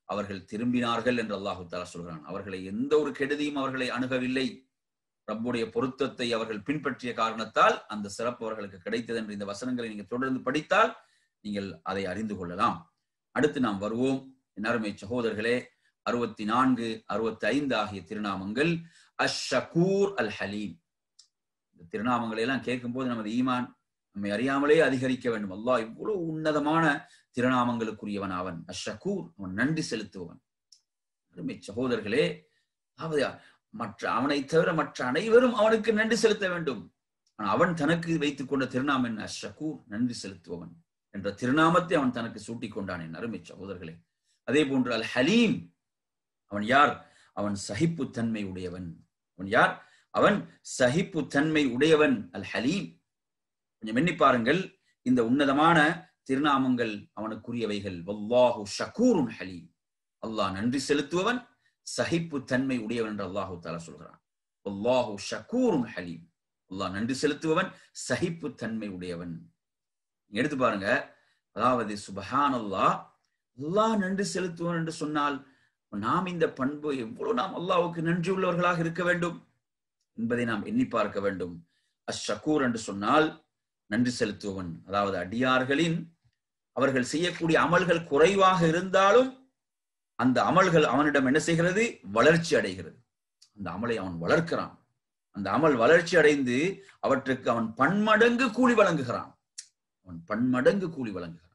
அவர்கள் திரும்பினார்கள் என்று அல்லாஹு தாலா சொல்கிறான் அவர்களை எந்த ஒரு கெடுதியும் அவர்களை அணுகவில்லை ரப்புடைய பொருத்தத்தை அவர்கள் பின்பற்றிய காரணத்தால் அந்த சிறப்பு அவர்களுக்கு கிடைத்தது என்று இந்த வசனங்களை நீங்கள் தொடர்ந்து படித்தால் நீங்கள் அதை அறிந்து கொள்ளலாம் அடுத்து நாம் வருவோம் என் அருமை சகோதரர்களே அறுபத்தி நான்கு அறுபத்தி ஐந்து ஆகிய திருநாமங்கள் அஷகூர் அல் ஹலீம் இந்த திருநாமங்களை எல்லாம் கேட்கும் போது நமது ஈமான் நம்மை அறியாமலே அதிகரிக்க வேண்டும் அல்லாஹ் இவ்வளவு உன்னதமான திருநாமங்களுக்குரியவன் அவன் அஷகூர் அவன் நன்றி செலுத்துபவன் அருமை சகோதரர்களே அதாவது மற்ற அவனை தவிர மற்ற அனைவரும் அவனுக்கு நன்றி செலுத்த வேண்டும் ஆனால் அவன் தனக்கு வைத்துக் கொண்ட திருநாமம் என்ன அஷகூர் நன்றி செலுத்துபவன் என்ற திருநாமத்தை அவன் தனக்கு சூட்டிக் கொண்டான் என் அருமை சகோதரர்களே அதே போன்று அல் ஹலீம் அவன் யார் அவன் சகிப்பு தன்மை உடையவன் அவன் யார் அவன் சகிப்பு தன்மை உடையவன் அல் ஹலீம் கொஞ்சம் எண்ணி பாருங்கள் இந்த உன்னதமான திருநாமங்கள் அவனுக்குரியவைகள் வல்லாஹு ஷக்கூருன் ஹலீம் அல்லாஹ் நன்றி செலுத்துவவன் சகிப்பு தன்மை உடையவன் என்று அல்லாஹு தாலா சொல்கிறான் வல்லாஹு ஷக்கூருன் ஹலீம் அல்லாஹ் நன்றி செலுத்துபவன் சகிப்பு தன்மை உடையவன் எடுத்து பாருங்க அதாவது சுபஹான் அல்லாஹ் அல்லாஹ் நன்றி செலுத்துவன் என்று சொன்னால் நாம் இந்த பண்பு எவ்வளவு நாம் அல்லாவுக்கு நன்றி உள்ளவர்களாக இருக்க வேண்டும் என்பதை நாம் எண்ணி பார்க்க வேண்டும் அஷக்கூர் என்று சொன்னால் நன்றி செலுத்துவன் அதாவது அடியார்களின் அவர்கள் செய்யக்கூடிய அமல்கள் குறைவாக இருந்தாலும் அந்த அமல்கள் அவனிடம் என்ன செய்கிறது வளர்ச்சி அடைகிறது அந்த அமலை அவன் வளர்க்கிறான் அந்த அமல் வளர்ச்சி அடைந்து அவற்றுக்கு அவன் பன்மடங்கு கூலி வழங்குகிறான் அவன் பன்மடங்கு கூலி வழங்குகிறான்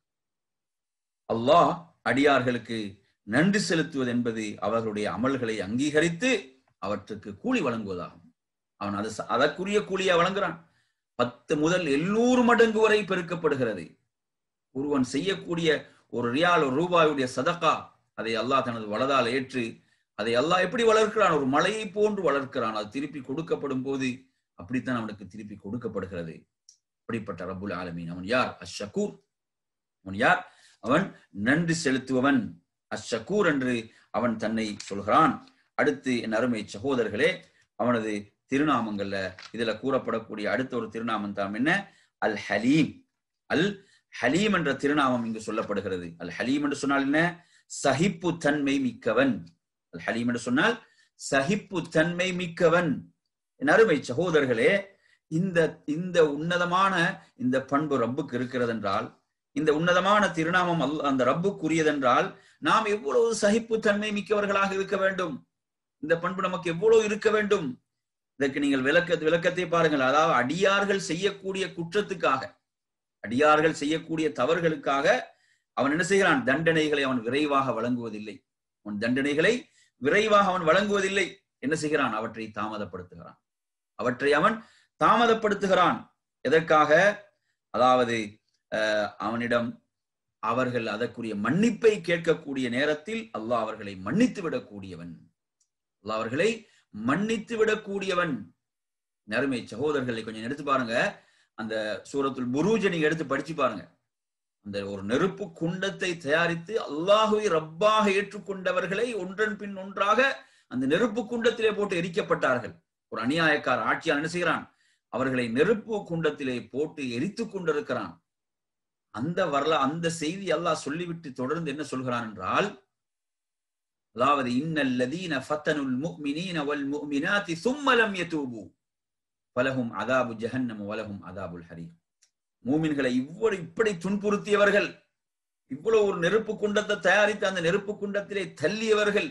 அல்லாஹ் அடியார்களுக்கு நன்றி செலுத்துவது என்பது அவர்களுடைய அமல்களை அங்கீகரித்து அவற்றுக்கு கூலி வழங்குவதாகும் அவன் அது அதற்குரிய கூலியா வழங்குறான் பத்து முதல் எண்ணூறு மடங்கு வரை பெருக்கப்படுகிறது ஒருவன் செய்யக்கூடிய ஒரு ரியால் ஒரு ரூபாயுடைய சதக்கா அதை அல்லாஹ் தனது வலதால் ஏற்று அதை அல்லாஹ் எப்படி வளர்க்கிறான் ஒரு மலையை போன்று வளர்க்கிறான் அது திருப்பி கொடுக்கப்படும் போது அப்படித்தான் அவனுக்கு திருப்பி கொடுக்கப்படுகிறது அப்படிப்பட்ட ரபுல் ஆலமீன் அவன் யார் அஷக்கூர் அவன் யார் அவன் நன்றி செலுத்துபவன் அஷக்கூர் என்று அவன் தன்னை சொல்கிறான் அடுத்து என் அருமை சகோதரர்களே அவனது திருநாமங்கள்ல இதுல கூறப்படக்கூடிய அடுத்த ஒரு திருநாமம் தான் என்ன அல் ஹலீம் அல் ஹலீம் என்ற திருநாமம் இங்கு சொல்லப்படுகிறது அல் ஹலீம் என்று சொன்னால் என்ன சகிப்பு தன்மை மிக்கவன் அல் ஹலீம் என்று சொன்னால் சகிப்பு தன்மை மிக்கவன் என் அருமை சகோதரர்களே இந்த இந்த உன்னதமான இந்த பண்பு ரப்புக்கு இருக்கிறது என்றால் இந்த உன்னதமான திருநாமம் அல் அந்த ரப்புக்குரியதென்றால் நாம் எவ்வளவு சகிப்பு தன்மை மிக்கவர்களாக இருக்க வேண்டும் இந்த பண்பு நமக்கு எவ்வளவு இருக்க வேண்டும் இதற்கு நீங்கள் விளக்க விளக்கத்தை பாருங்கள் அதாவது அடியார்கள் செய்யக்கூடிய குற்றத்துக்காக அடியார்கள் செய்யக்கூடிய தவறுகளுக்காக அவன் என்ன செய்கிறான் தண்டனைகளை அவன் விரைவாக வழங்குவதில்லை அவன் தண்டனைகளை விரைவாக அவன் வழங்குவதில்லை என்ன செய்கிறான் அவற்றை தாமதப்படுத்துகிறான் அவற்றை அவன் தாமதப்படுத்துகிறான் எதற்காக அதாவது அவனிடம் அவர்கள் அதற்குரிய மன்னிப்பை கேட்கக்கூடிய நேரத்தில் அல்லாஹ் அவர்களை மன்னித்து விடக்கூடியவன் அல்லாஹ் அவர்களை மன்னித்து விடக்கூடியவன் நறுமை சகோதரர்களை கொஞ்சம் எடுத்து பாருங்க அந்த சூரத்துல் புரூஜ நீங்க எடுத்து படிச்சு பாருங்க அந்த ஒரு நெருப்பு குண்டத்தை தயாரித்து அல்லாஹுவை ரப்பாக ஏற்றுக்கொண்டவர்களை ஒன்றன் பின் ஒன்றாக அந்த நெருப்பு குண்டத்திலே போட்டு எரிக்கப்பட்டார்கள் ஒரு அநியாயக்கார ஆட்சியால் என்ன செய்கிறான் அவர்களை நெருப்பு குண்டத்திலே போட்டு எரித்து கொண்டிருக்கிறான் அந்த வரல அந்த செய்தி அல்லாஹ் சொல்லிவிட்டு தொடர்ந்து என்ன சொல்கிறான் என்றால் அதாவது இன்னல்லதீன ஃபத்தனுல் முஃமினீன வல் முஃமினாத்தி சும்ம லம் யதூபு ஃபலஹும் அதாபு ஜஹன்னம் வலஹும் அதாபுல் ஹரீர் மூமின்களை இவ்வளவு இப்படி துன்புறுத்தியவர்கள் இவ்வளவு ஒரு நெருப்பு குண்டத்தை தயாரித்து அந்த நெருப்பு குண்டத்திலே தள்ளியவர்கள்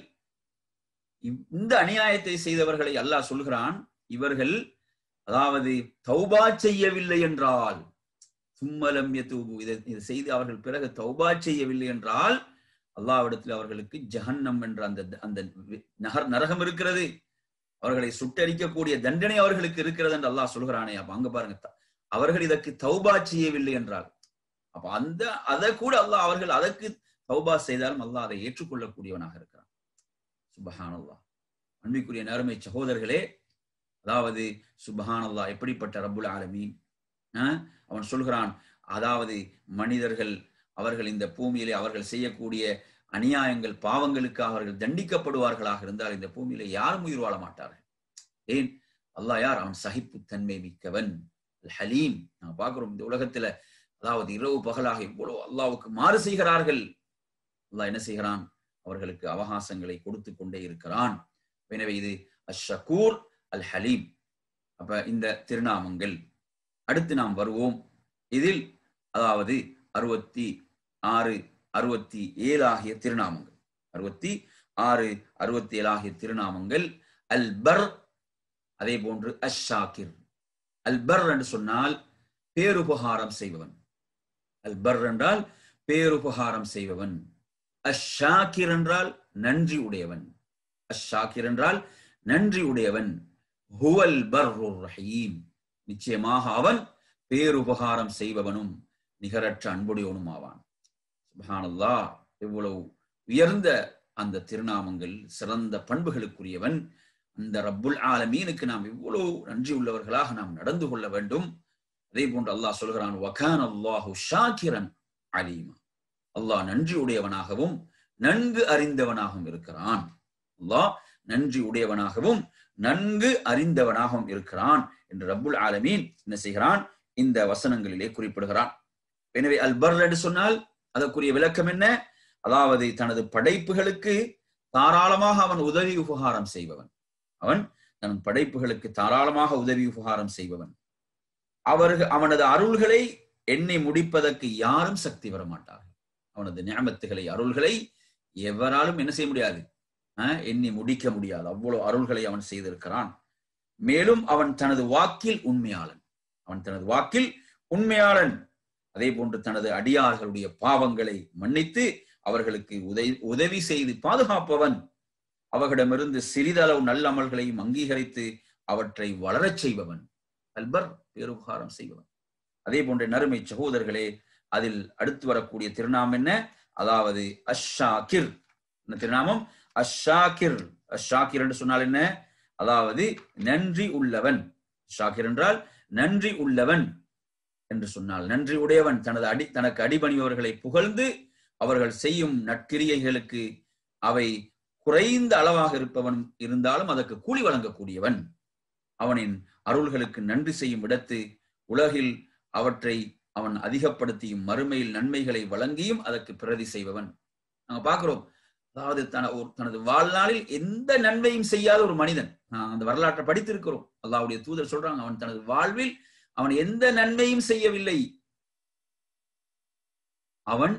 இந்த அநியாயத்தை செய்தவர்களை அல்லாஹ் சொல்கிறான் இவர்கள் அதாவது தௌபா செய்யவில்லை என்றால் சும்மலம் யதூபு இதை இதை செய்து அவர்கள் பிறகு தௌபா செய்யவில்லை என்றால் அல்லாவிடத்தில் அவர்களுக்கு ஜஹன்னம் என்ற அந்த அந்த நகர் நரகம் இருக்கிறது அவர்களை சுட்டரிக்கக்கூடிய தண்டனை அவர்களுக்கு இருக்கிறது என்று அல்லாஹ் சொல்கிறானே அப்ப அங்க பாருங்க அவர்கள் இதற்கு தௌபா செய்யவில்லை என்றால் அப்ப அந்த அதை கூட அல்லாஹ் அவர்கள் அதற்கு தௌபா செய்தாலும் அல்லாஹ் அதை ஏற்றுக்கொள்ளக்கூடியவனாக இருக்கிறான் சுபஹான் அல்லாஹ் அன்பிற்குரிய நேர்மை சகோதரர்களே அதாவது சுபஹான் அல்லாஹ் எப்படிப்பட்ட ரப்புல் ஆலமீன் அவன் சொல்கிறான் அதாவது மனிதர்கள் அவர்கள் இந்த பூமியிலே அவர்கள் செய்யக்கூடிய அநியாயங்கள் பாவங்களுக்கு அவர்கள் தண்டிக்கப்படுவார்களாக இருந்தால் இந்த பூமியில யாரும் உயிர் வாழ மாட்டார்கள் ஏன் அல்லாஹ் யார் அவன் சகிப்பு தன்மை மிக்கவன் ஹலீம் நான் பார்க்கிறோம் இந்த உலகத்துல அதாவது இரவு பகலாக இவ்வளவு அல்லாவுக்கு மாறு செய்கிறார்கள் அல்லாஹ் என்ன செய்கிறான் அவர்களுக்கு அவகாசங்களை கொடுத்து கொண்டே இருக்கிறான் எனவே இது அஷக்கூர் அல் ஹலீம் அப்ப இந்த திருநாமங்கள் அடுத்து நாம் வருவோம் இதில் அதாவது அறுபத்தி ஆறு அறுபத்தி ஏழு ஆகிய திருநாமங்கள் அறுபத்தி ஆறு அறுபத்தி ஏழு ஆகிய திருநாமங்கள் அல் பர் அதே போன்று அஷாக்கிர் அல் பர் என்று சொன்னால் பேருபகாரம் செய்பவன் அல் பர் என்றால் பேருபகாரம் செய்பவன் அஷாக்கிர் என்றால் நன்றி உடையவன் அஷாக்கிர் என்றால் நன்றி உடையவன் ஹுவல் பர் ரஹீம் நிச்சயமாக அவன் பேருபகாரம் செய்பவனும் நிகரற்ற அன்புடையவனும் ஆவான் சுபஹானல்லா எவ்வளவு உயர்ந்த அந்த திருநாமங்கள் சிறந்த பண்புகளுக்குரியவன் அந்த ரப்புல் ஆலமீனுக்கு நாம் இவ்வளவு நன்றி உள்ளவர்களாக நாம் நடந்து கொள்ள வேண்டும் அதே போன்று அல்லாஹ் சொல்கிறான் வகான் அல்லாஹு ஷாக்கிரன் அலீமா அல்லாஹ் நன்றி உடையவனாகவும் நன்கு அறிந்தவனாகவும் இருக்கிறான் அல்லாஹ் நன்றி உடையவனாகவும் நன்கு அறிந்தவனாகவும் இருக்கிறான் என்று ரப்புல் ஆலமீன் என்ன செய்கிறான் இந்த வசனங்களிலே குறிப்பிடுகிறான் எனவே அல்பர் என்று சொன்னால் அதற்குரிய விளக்கம் என்ன அதாவது தனது படைப்புகளுக்கு தாராளமாக அவன் உதவி உபகாரம் செய்பவன் அவன் தன் படைப்புகளுக்கு தாராளமாக உதவி உபகாரம் செய்பவன் அவர்கள் அவனது அருள்களை எண்ணி முடிப்பதற்கு யாரும் சக்தி வர மாட்டார்கள் அவனது ஞாபத்துகளை அருள்களை எவராலும் என்ன செய்ய முடியாது எண்ணி முடிக்க முடியாது அவ்வளவு அருள்களை அவன் செய்திருக்கிறான் மேலும் அவன் தனது வாக்கில் உண்மையாளன் அவன் தனது வாக்கில் உண்மையாளன் அதே போன்று தனது அடியார்களுடைய பாவங்களை மன்னித்து அவர்களுக்கு உதவி உதவி செய்து பாதுகாப்பவன் அவர்களிடமிருந்து சிறிதளவு நல்ல அமல்களையும் அங்கீகரித்து அவற்றை வளரச் செய்பவன் அல்பர் பேருபகாரம் செய்பவன் அதே போன்ற நறுமை சகோதரர்களே அதில் அடுத்து வரக்கூடிய திருநாமம் என்ன அதாவது அஷாக்கிர் என்ன திருநாமம் அஷாக்கிர் அஷாக்கிர் என்று சொன்னால் என்ன அதாவது நன்றி உள்ளவன் ஷாக்கிர் என்றால் நன்றி உள்ளவன் என்று சொன்னால் நன்றி உடையவன் தனது அடி தனக்கு அடிபணியவர்களை புகழ்ந்து அவர்கள் செய்யும் நற்கிரியைகளுக்கு அவை குறைந்த அளவாக இருப்பவன் இருந்தாலும் அதற்கு கூலி வழங்கக்கூடியவன் அவனின் அருள்களுக்கு நன்றி செய்யும் இடத்து உலகில் அவற்றை அவன் அதிகப்படுத்தியும் மறுமையில் நன்மைகளை வழங்கியும் அதற்கு பிரதி செய்பவன் நாங்க பாக்குறோம் அதாவது தன ஒரு தனது வாழ்நாளில் எந்த நன்மையும் செய்யாத ஒரு மனிதன் அந்த வரலாற்றை படித்திருக்கிறோம் அல்லாவுடைய தூதர் சொல்றாங்க அவன் தனது வாழ்வில் அவன் எந்த நன்மையும் செய்யவில்லை அவன்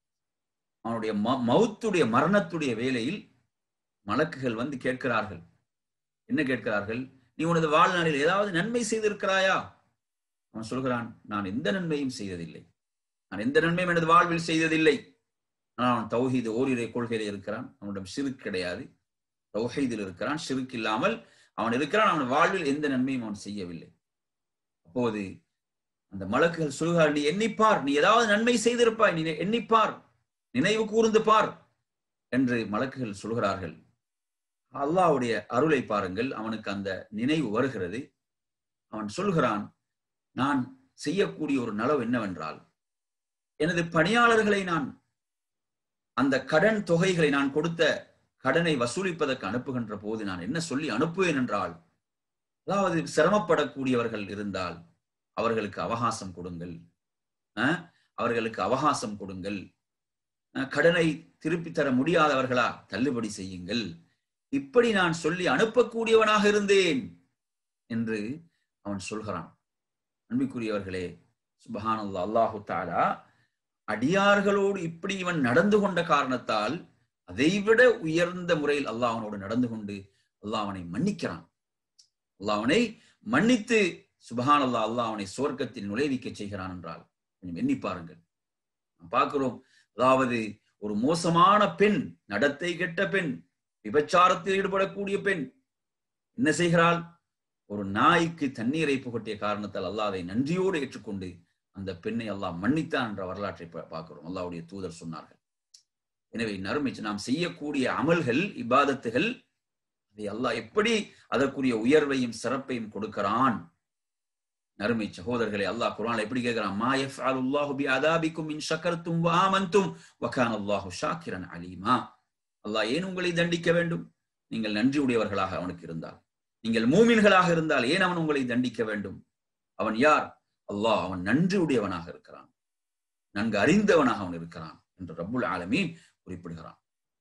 அவனுடைய மவுத்துடைய மரணத்துடைய வேலையில் மலக்குகள் வந்து கேட்கிறார்கள் என்ன கேட்கிறார்கள் நீ உனது வாழ்நாளில் ஏதாவது நன்மை செய்திருக்கிறாயா அவன் சொல்கிறான் நான் எந்த நன்மையும் செய்ததில்லை நான் எந்த நன்மையும் எனது வாழ்வில் செய்ததில்லை ஆனால் அவன் தௌஹீது ஓரிரை கொள்கையில இருக்கிறான் அவனிடம் சிறுக்கு கிடையாது தௌஹீதில் இருக்கிறான் சிறுக்கு இல்லாமல் அவன் இருக்கிறான் அவன் வாழ்வில் எந்த நன்மையும் அவன் செய்யவில்லை அப்போது அந்த மலக்குகள் சொல்கிறார் நீ எண்ணிப்பார் நீ ஏதாவது நன்மை செய்திருப்பாய் நீ எண்ணிப்பார் நினைவு கூர்ந்து பார் என்று மலக்குகள் சொல்கிறார்கள் அல்லாவுடைய அருளை பாருங்கள் அவனுக்கு அந்த நினைவு வருகிறது அவன் சொல்கிறான் நான் செய்யக்கூடிய ஒரு நலவு என்னவென்றால் எனது பணியாளர்களை நான் அந்த கடன் தொகைகளை நான் கொடுத்த கடனை வசூலிப்பதற்கு அனுப்புகின்ற போது நான் என்ன சொல்லி அனுப்புவேன் என்றால் அதாவது சிரமப்படக்கூடியவர்கள் இருந்தால் அவர்களுக்கு அவகாசம் கொடுங்கள் அவர்களுக்கு அவகாசம் கொடுங்கள் கடனை திருப்பி தர முடியாதவர்களா தள்ளுபடி செய்யுங்கள் இப்படி நான் சொல்லி அனுப்பக்கூடியவனாக இருந்தேன் என்று அவன் சொல்கிறான் அன்பிக்குரியவர்களே சுபஹானல்லா அல்லாஹு தாலா அடியார்களோடு இப்படி இவன் நடந்து கொண்ட காரணத்தால் அதைவிட உயர்ந்த முறையில் அல்லாஹ் அவனோடு நடந்து கொண்டு அல்லாஹ் அவனை மன்னிக்கிறான் அல்லாஹ் அவனை மன்னித்து சுபஹான் அல்லா அல்லாஹ் அவனை சுவர்க்கத்தில் நுழைவிக்க செய்கிறான் என்றால் கொஞ்சம் எண்ணி பாருங்கள் பார்க்கிறோம் அதாவது ஒரு மோசமான பெண் நடத்தை கெட்ட பெண் விபச்சாரத்தில் ஈடுபடக்கூடிய பெண் என்ன செய்கிறாள் ஒரு நாய்க்கு தண்ணீரை புகட்டிய காரணத்தால் அல்லாஹ் அதை நன்றியோடு ஏற்றுக்கொண்டு அந்த பெண்ணை அல்லாஹ் மன்னித்தான் என்ற வரலாற்றை பார்க்கிறோம் அல்லாவுடைய தூதர் சொன்னார்கள் எனவே நறுமைச்சு நாம் செய்யக்கூடிய அமல்கள் இபாதத்துகள் அதை அல்லாஹ் எப்படி அதற்குரிய உயர்வையும் சிறப்பையும் கொடுக்கிறான் நறுமை சகோதரர்களை அல்லாஹ் குரான் எப்படி கேட்கிறான் மா யஃப்அலு அல்லாஹு பி அதாபிக்கும் இன் ஷக்கர்தும் வ ஆமன்தும் வ கான அல்லாஹு ஷாக்கிரன் அலீமா அல்லாஹ் ஏன் உங்களை தண்டிக்க வேண்டும் நீங்கள் நன்றி உடையவர்களாக அவனுக்கு இருந்தால் நீங்கள் மூமின்களாக இருந்தால் ஏன் அவன் உங்களை தண்டிக்க வேண்டும் அவன் யார் அல்லாஹ் அவன் நன்றி உடையவனாக இருக்கிறான் நன்கு அறிந்தவனாக அவன் இருக்கிறான் என்று ரப்புல் ஆலமீன் குறிப்பிடுகிறான்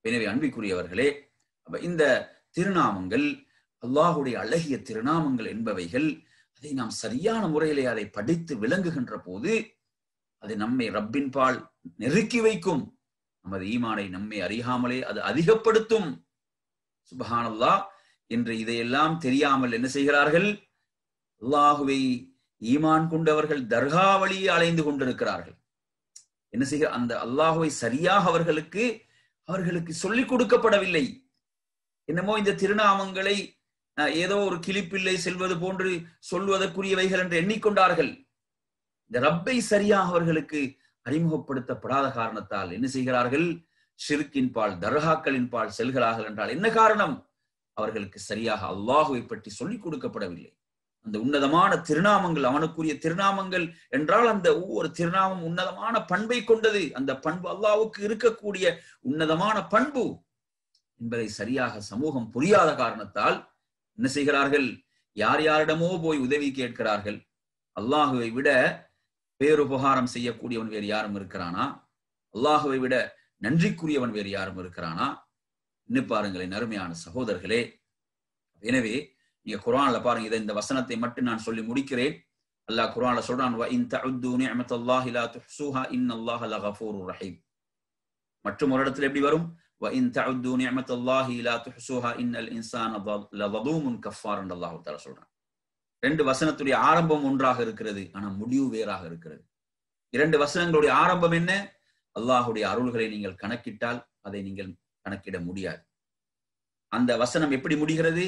எனவே அன்பிற்குரியவர்களே அப்ப இந்த திருநாமங்கள் அல்லாஹுடைய அழகிய திருநாமங்கள் என்பவைகள் அதை நாம் சரியான முறையிலே அதை படித்து விளங்குகின்ற போது அது நம்மை ரப்பின் பால் நெருக்கி வைக்கும் நமது ஈமானை நம்மை அறியாமலே அது அதிகப்படுத்தும் சுபஹானல்லா என்று இதையெல்லாம் தெரியாமல் என்ன செய்கிறார்கள் அல்லாஹுவை ஈமான் கொண்டவர்கள் தர்கா வழியே அலைந்து கொண்டிருக்கிறார்கள் என்ன செய்கிற அந்த அல்லாஹுவை சரியாக அவர்களுக்கு அவர்களுக்கு சொல்லிக் கொடுக்கப்படவில்லை என்னமோ இந்த திருநாமங்களை ஏதோ ஒரு கிளிப்பிள்ளை செல்வது போன்று சொல்வதற்குரியவைகள் என்று எண்ணிக்கொண்டார்கள் இந்த ரப்பை சரியாக அவர்களுக்கு அறிமுகப்படுத்தப்படாத காரணத்தால் என்ன செய்கிறார்கள் ஷிர்கின் பால் தர்காக்களின் பால் செல்கிறார்கள் என்றால் என்ன காரணம் அவர்களுக்கு சரியாக அல்லாஹுவை பற்றி சொல்லிக் கொடுக்கப்படவில்லை அந்த உன்னதமான திருநாமங்கள் அவனுக்குரிய திருநாமங்கள் என்றால் அந்த ஒவ்வொரு திருநாமம் உன்னதமான பண்பை கொண்டது அந்த பண்பு அல்லாவுக்கு இருக்கக்கூடிய உன்னதமான பண்பு என்பதை சரியாக சமூகம் புரியாத காரணத்தால் என்ன செய்கிறார்கள் யார் யாரிடமோ போய் உதவி கேட்கிறார்கள் அல்லாஹுவை விட பேருபகாரம் செய்யக்கூடியவன் வேறு யாரும் இருக்கிறானா அல்லாஹுவை விட நன்றிக்குரியவன் வேறு யாரும் இருக்கிறானா இன்னும் பாருங்களேன் அருமையான சகோதரர்களே எனவே நீங்க குரான்ல பாருங்க இதை இந்த வசனத்தை மட்டும் நான் சொல்லி முடிக்கிறேன் அல்லாஹ் குரான்ல சொல்றான் வ இன் தஉது நிஅமத்தல்லாஹி லா துஹ்ஸூஹா இன்னல்லாஹ லகஃபூருர் ரஹீம் மற்றும் ஒரு இடத்துல எப்படி வரும் வ இன் தஉது நிஅமத்தல்லாஹி லா துஹ்ஸூஹா இன்னல் இன்சான லதலூமுன் கஃபார் என்று அல்லாஹ் தஆலா சொல்றான் ரெண்டு வசனத்துடைய ஆரம்பம் ஒன்றாக இருக்கிறது ஆனா முடிவு வேறாக இருக்கிறது இரண்டு வசனங்களுடைய ஆரம்பம் என்ன அல்லாஹுடைய அருள்களை நீங்கள் கணக்கிட்டால் அதை நீங்கள் கணக்கிட முடியாது அந்த வசனம் எப்படி முடிகிறது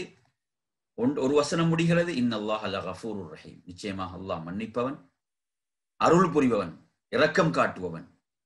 ஒரு வசனம் முடிகிறது இன்னல்லாஹ் அல்ல கஃபூர் ரஹீம் நிச்சயமாக அல்லாஹ் மன்னிப்பவன் அருள் புரிபவன் இரக்கம் காட்டுபவன்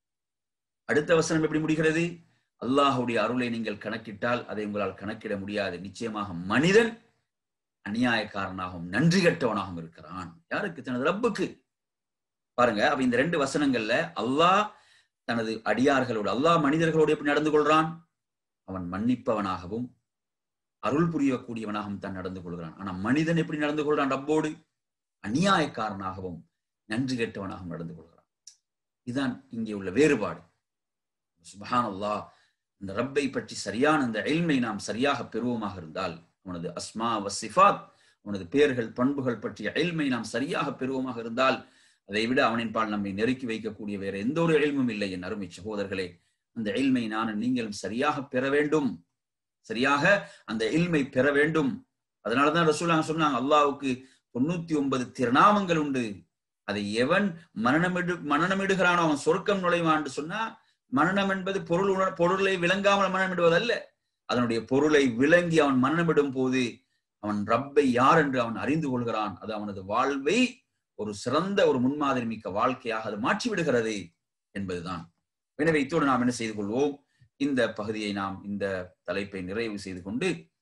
அடுத்த வசனம் எப்படி முடிகிறது அல்லாஹுடைய அருளை நீங்கள் கணக்கிட்டால் அதை உங்களால் கணக்கிட முடியாது நிச்சயமாக மனிதன் அநியாயக்காரனாகவும் நன்றி கட்டவனாகவும் இருக்கிறான் யாருக்கு தனது ரப்புக்கு பாருங்க அப்ப இந்த ரெண்டு வசனங்கள்ல அல்லாஹ் தனது அடியார்களோடு அல்லாஹ் மனிதர்களோடு எப்படி நடந்து கொள்றான் அவன் மன்னிப்பவனாகவும் அருள் புரியக்கூடியவனாகவும் தான் நடந்து கொள்கிறான் ஆனா மனிதன் எப்படி நடந்து கொள்றான் ரப்போடு அநியாயக்காரனாகவும் நன்றி கெட்டவனாகவும் நடந்து கொள்கிறான் இதுதான் இங்கே உள்ள வேறுபாடு சுபஹான் அல்லா இந்த ரப்பை பற்றி சரியான இந்த எல்மை நாம் சரியாக பெறுவோமாக இருந்தால் அவனது அஸ்மா வசிஃபாத் அவனது பெயர்கள் பண்புகள் பற்றிய எல்மை நாம் சரியாக பெறுவோமாக இருந்தால் அதை விட அவனின் பால் நம்மை நெருக்கி வைக்கக்கூடிய வேற எந்த ஒரு எல்மும் இல்லை என் அருமை சகோதரர்களே அந்த எல்மை நானும் நீங்களும் சரியாக பெற வேண்டும் சரியாக அந்த இல்மை பெற வேண்டும் அதனாலதான் ரசூலாங்க சொன்னாங்க அல்லாவுக்கு தொண்ணூத்தி ஒன்பது திருநாமங்கள் உண்டு அதை எவன் மரணமிடு மரணமிடுகிறானோ அவன் சொர்க்கம் நுழைவான் சொன்னா மரணம் என்பது பொருள் உணர் பொருளை விளங்காமல் மரணமிடுவதல்ல அதனுடைய பொருளை விளங்கி அவன் மரணமிடும் போது அவன் ரப்பை யார் என்று அவன் அறிந்து கொள்கிறான் அது அவனது வாழ்வை ஒரு சிறந்த ஒரு முன்மாதிரி மிக்க வாழ்க்கையாக அது மாற்றி விடுகிறது என்பதுதான் எனவே இத்தோடு நாம் என்ன செய்து கொள்வோம் இந்த பகுதியை நாம் இந்த தலைப்பை நிறைவு செய்து கொண்டு